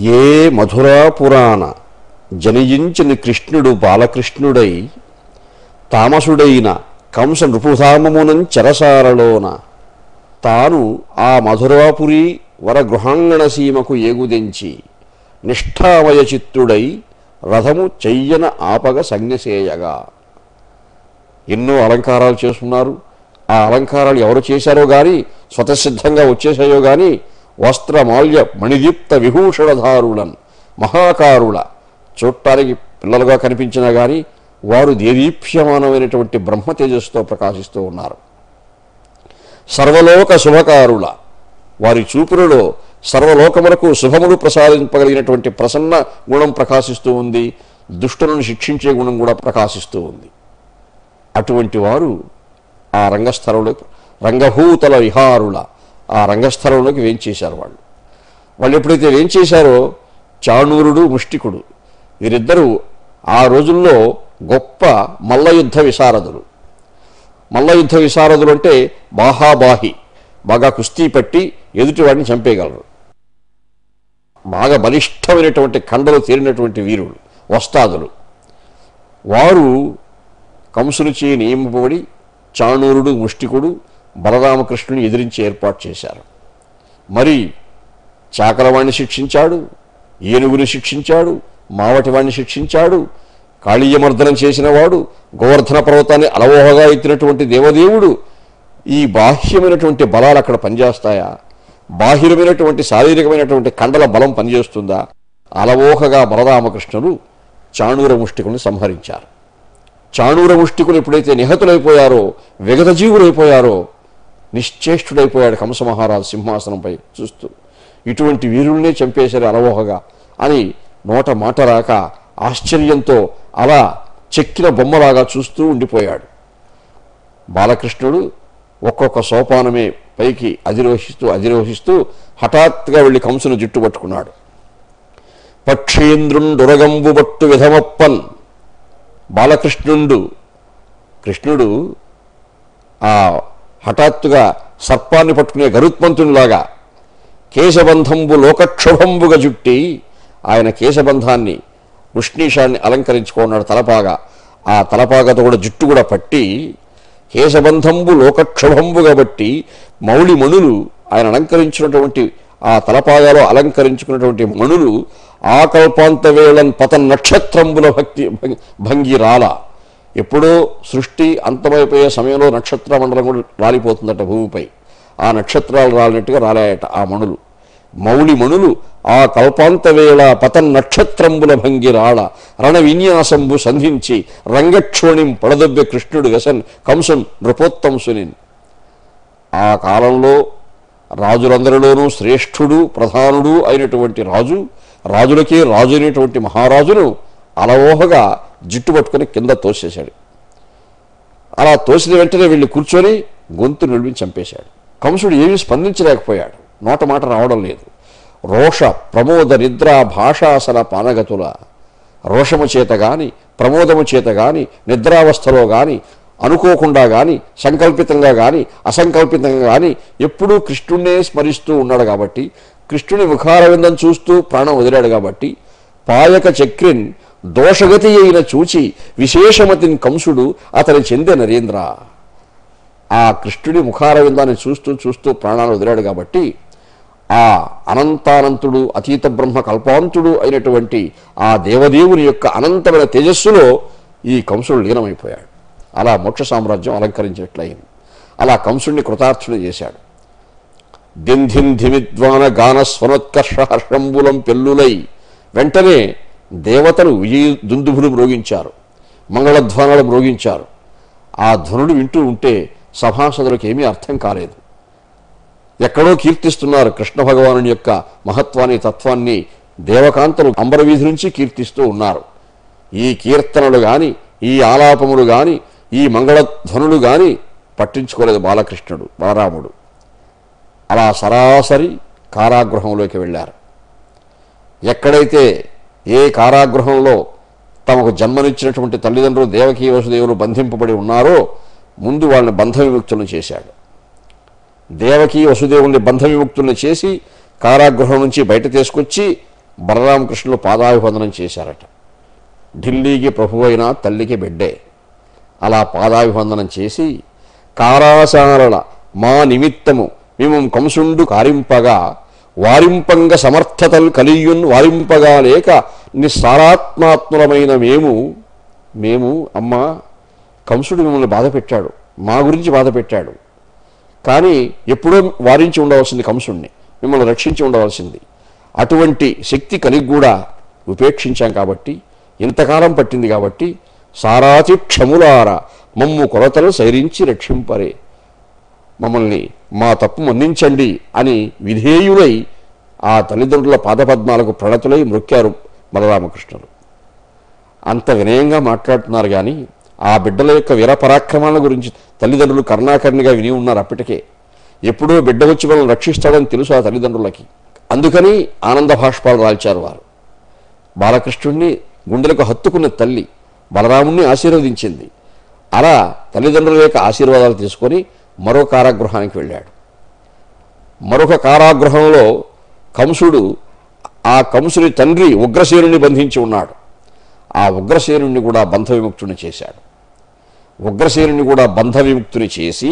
ఏ మధురా పురాణ జనయించిన కృష్ణుడు బాలకృష్ణుడై తామసుడైన కంస నృపుధామమునం చెరసారలోన తాను ఆ మధురాపురి వరగృహాంగణ సీమకు ఏగుదెంచి నిష్ఠామయ చిత్తుడై రథము చెయ్యన ఆపగ సంజ్ఞసేయగా ఎన్నో అలంకారాలు చేస్తున్నారు ఆ అలంకారాలు ఎవరు చేశారో గాని స్వతసిద్ధంగా వచ్చేసాయో గాని వస్త్రమాల్య మణిదీప్త విభూషణధారులన్ మహాకారుల చూడటానికి పిల్లలుగా కనిపించినా గాని వారు దేదీప్యమానమైనటువంటి బ్రహ్మ తేజస్సుతో ప్రకాశిస్తూ ఉన్నారు సర్వలోక శుభకారుల వారి చూపులలో సర్వలోకములకు శుభములు ప్రసాదింపగలిగినటువంటి ప్రసన్న గుణం ప్రకాశిస్తూ ఉంది దుష్టులను శిక్షించే గుణం కూడా ప్రకాశిస్తూ ఉంది అటువంటి వారు ఆ రంగస్థలంలో రంగభూతల విహారుల ఆ రంగస్థలంలోకి వేంచేశారు వాళ్ళు వాళ్ళు ఎప్పుడైతే వేంచేశారో చాణూరుడు ముష్టికుడు వీరిద్దరూ ఆ రోజుల్లో గొప్ప మల్లయుద్ధ విశారదులు మల్లయుద్ధ విశారదులు అంటే బాహాబాహి బాగా కుస్తీ పట్టి ఎదుటివాడిని చంపేయగలరు బాగా బలిష్టమైనటువంటి కండలు తేలినటువంటి వీరులు వస్తాదులు వారు కంసునిచే నియమింపబడి చాణూరుడు ముష్టికుడు బలరామకృష్ణుని ఎదిరించి ఏర్పాటు చేశారు మరి చాకలవాణ్ణి శిక్షించాడు ఏనుగుని శిక్షించాడు మావటివాణ్ణి శిక్షించాడు కాళీయమర్దనం చేసినవాడు గోవర్ధన పర్వతాన్ని అలవోహగా ఎత్తినటువంటి దేవదేవుడు ఈ బాహ్యమైనటువంటి బలాలు అక్కడ పనిచేస్తాయా బాహ్యమైనటువంటి శారీరకమైనటువంటి కండల బలం పనిచేస్తుందా అలవోహగా బలరామకృష్ణులు చాణూర ముష్టికుల్ని సంహరించారు చాణూర ముష్టికులు ఎప్పుడైతే నిహతులైపోయారో విగతజీవులైపోయారో నిశ్చేష్టుడైపోయాడు కంస మహారాజు సింహాసనంపై చూస్తూ ఇటువంటి వీరుల్నే చంపేశారు అలవోహగా అని నోట మాట రాక ఆశ్చర్యంతో అలా చెక్కిన బొమ్మలాగా చూస్తూ ఉండిపోయాడు బాలకృష్ణుడు ఒక్కొక్క సోపానమే పైకి అధిరోహిస్తూ అధిరోహిస్తూ హఠాత్తుగా వెళ్ళి కంసును జుట్టు పట్టుకున్నాడు పక్షేంద్రుండురగంబు బట్టు విధమప్పన్ బాలకృష్ణుండు కృష్ణుడు ఆ హఠాత్తుగా సర్పాన్ని పట్టుకునే గరుత్మంతునిలాగా కేశబంధంబు లోకక్షోభంబుగా జుట్టి ఆయన కేశబంధాన్ని ఉష్ణీషాన్ని అలంకరించుకున్నాడు తలపాగా ఆ తలపాగతో కూడా జుట్టు కూడా పట్టి కేశబంధంబు లోకక్షోభంబుగా బట్టి మౌళి మణులు ఆయన అలంకరించినటువంటి ఆ తలపాగాలో అలంకరించుకున్నటువంటి మణులు ఆకల్పాంత వేళన్ పతన్ నక్షత్రంబుల భక్తి భంగి రాల ఎప్పుడో సృష్టి అంతమైపోయే సమయంలో నక్షత్ర మండలం కూడా రాలిపోతుందట భూమిపై ఆ నక్షత్రాలు రాలినట్టుగా రాలాయట ఆ మణులు మౌళి మణులు ఆ కల్పాంత వేళ పతన్ నక్షత్రంబుల భంగి రాళ రణ విన్యాసంబు సంధించి రంగక్షోణిం పడదొబ్బె కృష్ణుడు వ్యసన్ కంసున్ నృపోత్తంసునిన్ ఆ కాలంలో రాజులందరిలోనూ శ్రేష్ఠుడు ప్రధానుడు అయినటువంటి రాజు రాజులకే రాజు అయినటువంటి మహారాజును అలవోహగా జిట్టు పట్టుకొని కింద తోసేశాడు అలా తోసిన వెంటనే వెళ్ళి కూర్చొని గొంతు నిలిపి చంపేశాడు కంసుడు ఏమీ స్పందించలేకపోయాడు నోట మాట రావడం లేదు రోష ప్రమోద నిద్ర భాషాసన పానగతుల రోషము చేత గాని ప్రమోదము చేత గాని నిద్రావస్థలో గాని అనుకోకుండా గాని సంకల్పితంగా గాని అసంకల్పితంగా గాని ఎప్పుడూ కృష్ణుణ్ణే స్మరిస్తూ ఉన్నాడు కాబట్టి కృష్ణుని ముఖారవిందం చూస్తూ ప్రాణం వదిలాడు కాబట్టి పాయక చక్రిన్ దోషగతి అయిన చూచి విశేషమతిని కంసుడు అతని చెందే నరేంద్ర ఆ కృష్ణుడి ముఖారవిందాన్ని చూస్తూ చూస్తూ ప్రాణాలు వదిలాడు కాబట్టి ఆ అనంతానంతుడు అతీత బ్రహ్మ కల్పాంతుడు అయినటువంటి ఆ దేవదేవుని యొక్క అనంతమైన తేజస్సులో ఈ కంసుడు లీనమైపోయాడు అలా మోక్ష సామ్రాజ్యం అలంకరించినట్లయింది అలా కంసుడిని కృతార్థుడు చేశాడు దింధింధిమిద్వాన గాన స్వనోత్కర్ష హర్షంబులం పెల్లులై వెంటనే దేవతలు విజయ దుందుభులు మ్రోగించారు మంగళధ్వానాలు మ్రోగించారు ఆ ధ్వనులు వింటూ ఉంటే సభాసదులకు ఏమీ అర్థం కాలేదు ఎక్కడో కీర్తిస్తున్నారు కృష్ణ భగవానుని యొక్క మహత్వాన్ని తత్వాన్ని దేవకాంతలు అంబరవీధి నుంచి కీర్తిస్తూ ఉన్నారు ఈ కీర్తనలు గాని ఈ ఆలాపములు గాని ఈ మంగళధ్వనులు గాని పట్టించుకోలేదు బాలకృష్ణుడు బలరాముడు అలా సరాసరి కారాగృహంలోకి వెళ్ళారు ఎక్కడైతే ఏ కారాగృహంలో తమకు జన్మనిచ్చినటువంటి తల్లిదండ్రులు దేవకీ వసుదేవులు బంధింపబడి ఉన్నారో ముందు వాళ్ళని బంధ విముక్తులను చేశాడు దేవకీ వసుదేవుల్ని బంధ విముక్తుల్ని చేసి కారాగృహం నుంచి బయట తీసుకొచ్చి బలరామకృష్ణులు పాదాభివందనం చేశారట ఢిల్లీకి ప్రభువైన తల్లికి బిడ్డే అలా పాదాభివందనం చేసి కారాసారల మా నిమిత్తము మేము కంసుండు కారింపగా వారింపంగ సమర్థతలు కలియున్ వారింపగా లేక నిస్సారాత్మాత్ములమైన మేము మేము అమ్మ కంసుడు మిమ్మల్ని బాధ పెట్టాడు మా గురించి బాధ పెట్టాడు కానీ ఎప్పుడో వారించి ఉండవలసింది కంసుణ్ణి మిమ్మల్ని రక్షించి ఉండవలసింది అటువంటి శక్తి కలిగి కూడా ఉపేక్షించాం కాబట్టి ఇంతకాలం పట్టింది కాబట్టి సారాతి క్షములార మమ్ము కొరతలు సైరించి రక్షింపరే మమ్మల్ని మా తప్పు మన్నించండి అని విధేయులై ఆ తల్లిదండ్రుల పాదపద్మాలకు ప్రణతులై మృక్కారు బలరామకృష్ణులు అంత వినయంగా మాట్లాడుతున్నారు కానీ ఆ బిడ్డల యొక్క వీరపరాక్రమాల గురించి తల్లిదండ్రులు కర్ణాకర్ణిగా విని ఉన్నారు అప్పటికే ఎప్పుడో బిడ్డ వచ్చి మనల్ని రక్షిస్తాడని తెలుసు ఆ తల్లిదండ్రులకి అందుకని ఆనంద భాష్పాలు రాల్చారు వారు బాలకృష్ణుణ్ణి గుండెలకు హత్తుకున్న తల్లి బలరాముణ్ణి ఆశీర్వదించింది అలా తల్లిదండ్రుల యొక్క ఆశీర్వాదాలు తీసుకొని మరో కారాగృహానికి వెళ్ళాడు మరొక కారాగృహంలో కంసుడు ఆ కంసుని తండ్రి ఉగ్రసేనుని బంధించి ఉన్నాడు ఆ ఉగ్రసేనుని కూడా బంధ విముక్తుని చేశాడు ఉగ్రసేనుని కూడా బంధ విముక్తుని చేసి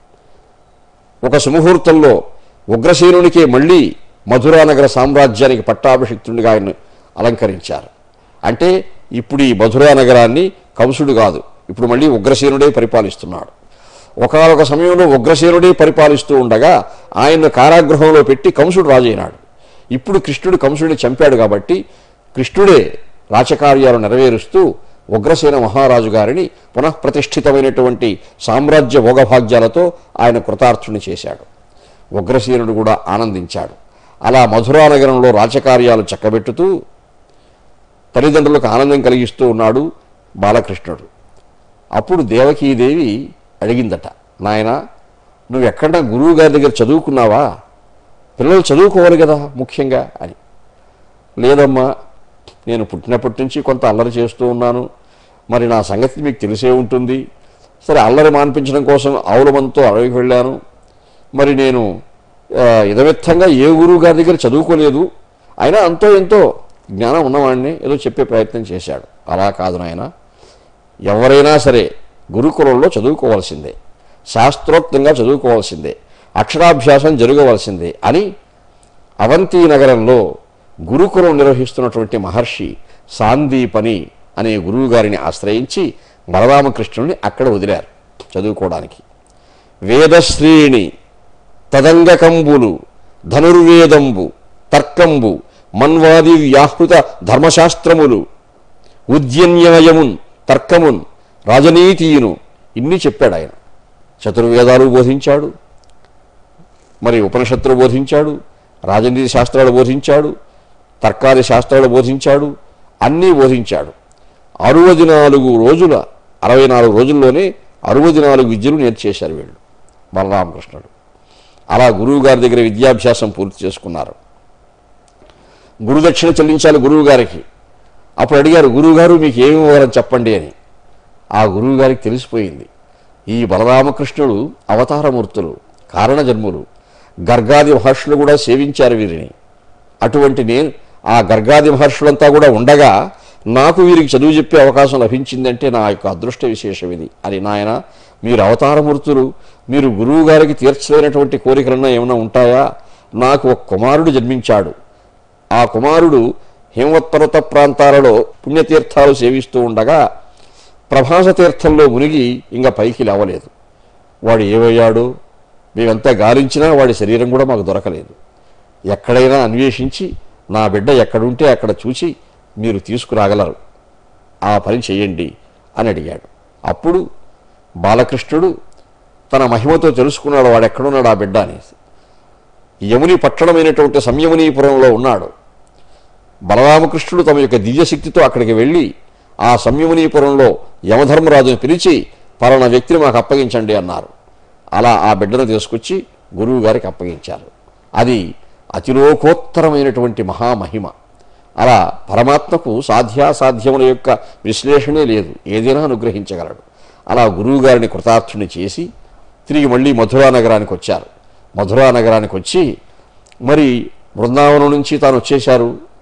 ఒక సుముహూర్తంలో ఉగ్రసేనునికే మళ్ళీ మధురానగర సామ్రాజ్యానికి పట్టాభిషిక్తుడిగా ఆయన అలంకరించారు అంటే ఇప్పుడు ఈ మధురా నగరాన్ని కంసుడు కాదు ఇప్పుడు మళ్ళీ ఉగ్రసేనుడే పరిపాలిస్తున్నాడు ఒకనొక సమయంలో ఉగ్రసేనుడే పరిపాలిస్తూ ఉండగా ఆయన కారాగృహంలో పెట్టి కంసుడు రాజైనాడు ఇప్పుడు కృష్ణుడు కంసుడిని చంపాడు కాబట్టి కృష్ణుడే రాచకార్యాలు నెరవేరుస్తూ ఉగ్రసేన మహారాజు గారిని పునఃప్రతిష్ఠితమైనటువంటి సామ్రాజ్య భోగభాగ్యాలతో ఆయన కృతార్థుని చేశాడు ఉగ్రసేనుడు కూడా ఆనందించాడు అలా మధురా నగరంలో రాచకార్యాలు చక్కబెట్టుతూ తల్లిదండ్రులకు ఆనందం కలిగిస్తూ ఉన్నాడు బాలకృష్ణుడు అప్పుడు దేవకీదేవి అడిగిందట నాయన నువ్వు ఎక్కడ గురువు గారి దగ్గర చదువుకున్నావా పిల్లలు చదువుకోవాలి కదా ముఖ్యంగా అని లేదమ్మా నేను పుట్టినప్పటి నుంచి కొంత అల్లరి చేస్తూ ఉన్నాను మరి నా సంగతి మీకు తెలిసే ఉంటుంది సరే అల్లరి మాన్పించడం కోసం ఆవులమంతో అడవికి వెళ్ళాను మరి నేను ఆ, ఇదమిత్తంగా ఏ గురువు గారి దగ్గర చదువుకోలేదు అయినా అంతో ఎంతో జ్ఞానం ఉన్నవాడిని ఏదో చెప్పే ప్రయత్నం చేశాడు అలా కాదు నాయన ఎవరైనా సరే గురుకులంలో చదువుకోవాల్సిందే శాస్త్రోక్తంగా చదువుకోవాల్సిందే అక్షరాభ్యాసం జరగవలసిందే అని అవంతి నగరంలో గురుకులం నిర్వహిస్తున్నటువంటి మహర్షి సాందీపని అనే గురువు గారిని ఆశ్రయించి బలరామకృష్ణుని అక్కడ వదిలారు చదువుకోవడానికి వేదశ్రేణి తదంగకంబులు ధనుర్వేదంబు తర్కంబు మన్వాది వ్యాహృత ధర్మశాస్త్రములు ఉద్యన్యాయమున్ తర్కమున్ రాజనీతియును ఇన్ని చెప్పాడు ఆయన చతుర్వేదాలు బోధించాడు మరి ఉపనిషత్తులు బోధించాడు రాజనీతి శాస్త్రాలు బోధించాడు తర్కాది శాస్త్రాలు బోధించాడు అన్నీ బోధించాడు అరవది నాలుగు రోజుల అరవై నాలుగు రోజుల్లోనే అరవది నాలుగు విద్యలు నేర్చేశారు వీళ్ళు బలరామకృష్ణుడు అలా గురువు గారి దగ్గర విద్యాభ్యాసం పూర్తి చేసుకున్నారు గురుదక్షిణ చెల్లించాలి గురువు గారికి అప్పుడు అడిగారు గురువుగారు మీకు ఏమి ఇవ్వాలని చెప్పండి అని ఆ గురువు గారికి తెలిసిపోయింది ఈ బలరామకృష్ణుడు అవతారమూర్తులు కారణజన్ములు గర్గాది మహర్షులు కూడా సేవించారు వీరిని అటువంటి నేను ఆ గర్గాది మహర్షులంతా కూడా ఉండగా నాకు వీరికి చదువు చెప్పే అవకాశం లభించిందంటే నా యొక్క అదృష్ట విశేషం ఇది అని నాయన మీరు అవతారమూర్తులు మీరు గురువు గారికి తీర్చలేనటువంటి కోరికలన్నా ఏమైనా ఉంటాయా నాకు ఒక కుమారుడు జన్మించాడు ఆ కుమారుడు హిమవత్పర్వత ప్రాంతాలలో పుణ్యతీర్థాలు సేవిస్తూ ఉండగా ప్రభాస తీర్థంలో మునిగి ఇంకా పైకి లేవలేదు వాడు ఏమయ్యాడో మేమంతా గాలించినా వాడి శరీరం కూడా మాకు దొరకలేదు ఎక్కడైనా అన్వేషించి నా బిడ్డ ఎక్కడుంటే అక్కడ చూసి మీరు తీసుకురాగలరు ఆ పని చేయండి అని అడిగాడు అప్పుడు బాలకృష్ణుడు తన మహిమతో తెలుసుకున్నాడు వాడు ఎక్కడున్నాడు ఆ బిడ్డ అనేసి యముని పట్టణమైనటువంటి సంయమునీపురంలో ఉన్నాడు బలరామకృష్ణుడు తమ యొక్క దివ్యశక్తితో అక్కడికి వెళ్ళి ఆ సంయమునీపురంలో యమధర్మరాజుని పిలిచి పలానా వ్యక్తిని మాకు అప్పగించండి అన్నారు అలా ఆ బిడ్డను తీసుకొచ్చి గురువు గారికి అప్పగించారు అది అతిలోకోత్తరమైనటువంటి మహామహిమ అలా పరమాత్మకు సాధ్యాసాధ్యముల యొక్క విశ్లేషణే లేదు ఏదైనా అనుగ్రహించగలడు అలా గురువు గారిని కృతార్థుని చేసి తిరిగి మళ్ళీ మధురా నగరానికి వచ్చారు మధురా నగరానికి వచ్చి మరి బృందావనం నుంచి తాను వచ్చేశారు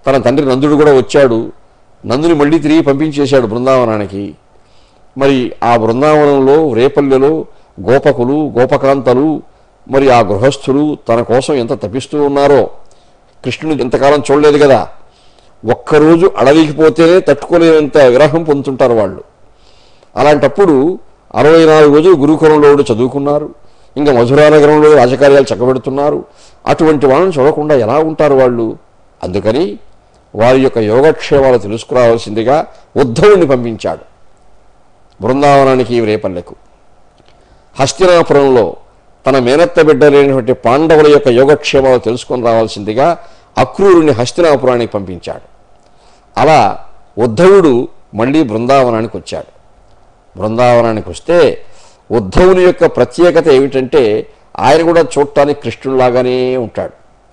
తన తండ్రి నందుడు కూడా వచ్చాడు నందుని మళ్ళీ తిరిగి పంపించేశాడు బృందావనానికి మరి ఆ బృందావనంలో రేపల్లెలో గోపకులు గోపకాంతలు మరి ఆ గృహస్థులు తన కోసం ఎంత తప్పిస్తూ ఉన్నారో కృష్ణుని ఇంతకాలం చూడలేదు కదా ఒక్కరోజు అడవికి పోతేనే తట్టుకోలేనంత విరహం పొందుతుంటారు వాళ్ళు అలాంటప్పుడు అరవై నాలుగు రోజులు గురుకులంలో ఉండి చదువుకున్నారు ఇంకా మధురానగరంలో రాజకార్యాలు చక్కబెడుతున్నారు అటువంటి వాళ్ళని చూడకుండా ఎలా ఉంటారు వాళ్ళు అందుకని వారి యొక్క యోగక్షేమాలు తెలుసుకురావాల్సిందిగా ఉద్ధవుణ్ణి పంపించాడు బృందావనానికి రేపల్లెకు హస్తినాపురంలో తన మేనత్త బిడ్డలైనటువంటి పాండవుల యొక్క యోగక్షేమాలు తెలుసుకొని రావాల్సిందిగా అక్రూరుని హస్తినాపురానికి పంపించాడు అలా ఉద్ధవుడు మళ్ళీ బృందావనానికి వచ్చాడు బృందావనానికి వస్తే ఉద్ధవుని యొక్క ప్రత్యేకత ఏమిటంటే ఆయన కూడా చూడటానికి కృష్ణుడిలాగానే ఉంటాడు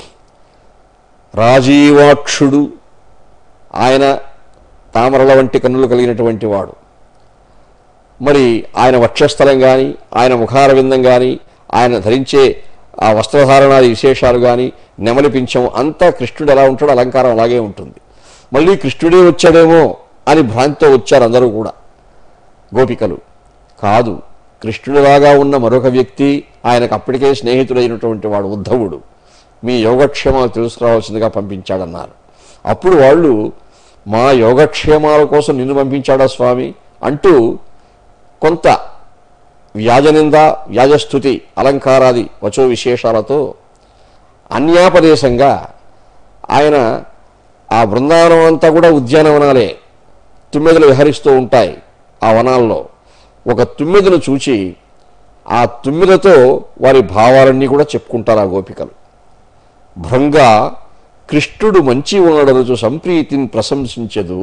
రాజీవాక్షుడు ఆయన తామరల వంటి కన్నులు కలిగినటువంటి వాడు మరి ఆయన వక్షస్థలం కానీ ఆయన ముఖార విందం కానీ ఆయన ధరించే ఆ వస్త్రధారణాది విశేషాలు కానీ నెమలి పింఛం అంతా కృష్ణుడు ఎలా ఉంటాడో అలంకారం అలాగే ఉంటుంది మళ్ళీ కృష్ణుడే వచ్చాడేమో అని భ్రాంతితో వచ్చారు అందరూ కూడా గోపికలు కాదు కృష్ణుడిలాగా ఉన్న మరొక వ్యక్తి ఆయనకు అప్పటికే స్నేహితుడైనటువంటి వాడు ఉద్ధవుడు మీ యోగక్షేమాలు తెలుసుకురావాల్సిందిగా పంపించాడన్నారు అప్పుడు వాళ్ళు మా యోగక్షేమాల కోసం నిన్ను పంపించాడా స్వామి అంటూ కొంత వ్యాజనింద వ్యాజస్థుతి అలంకారాది వచో విశేషాలతో అన్యాపదేశంగా ఆయన ఆ బృందావనం అంతా కూడా ఉద్యానవనాలే తుమ్మెదలు విహరిస్తూ ఉంటాయి ఆ వనాల్లో ఒక తుమ్మెదను చూచి ఆ తుమ్మెదతో వారి భావాలన్నీ కూడా చెప్పుకుంటారు ఆ గోపికలు భృంగ కృష్ణుడు మంచి ఉన్నాడనుచు సంప్రీతిని ప్రశంసించదు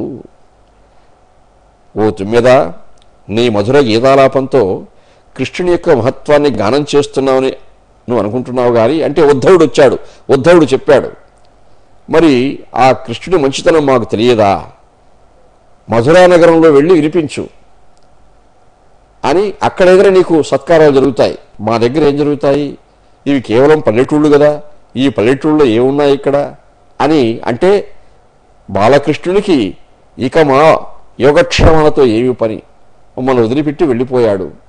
ఓ తుమ్మెద నీ మధుర గీతాలాపంతో కృష్ణుని యొక్క మహత్వాన్ని గానం చేస్తున్నావని నువ్వు అనుకుంటున్నావు కానీ అంటే ఉద్ధవుడు వచ్చాడు ఉద్ధవుడు చెప్పాడు మరి ఆ కృష్ణుడి మంచితనం మాకు తెలియదా మధురా నగరంలో వెళ్ళి వినిపించు అని అక్కడ దగ్గర నీకు సత్కారాలు జరుగుతాయి మా దగ్గర ఏం జరుగుతాయి ఇవి కేవలం పల్లెటూళ్ళు కదా ఈ పల్లెటూళ్ళలో ఏమున్నాయి ఇక్కడ అని అంటే బాలకృష్ణునికి ఇక మా యోగక్షేమాలతో ఏమి పని మమ్మల్ని వదిలిపెట్టి వెళ్ళిపోయాడు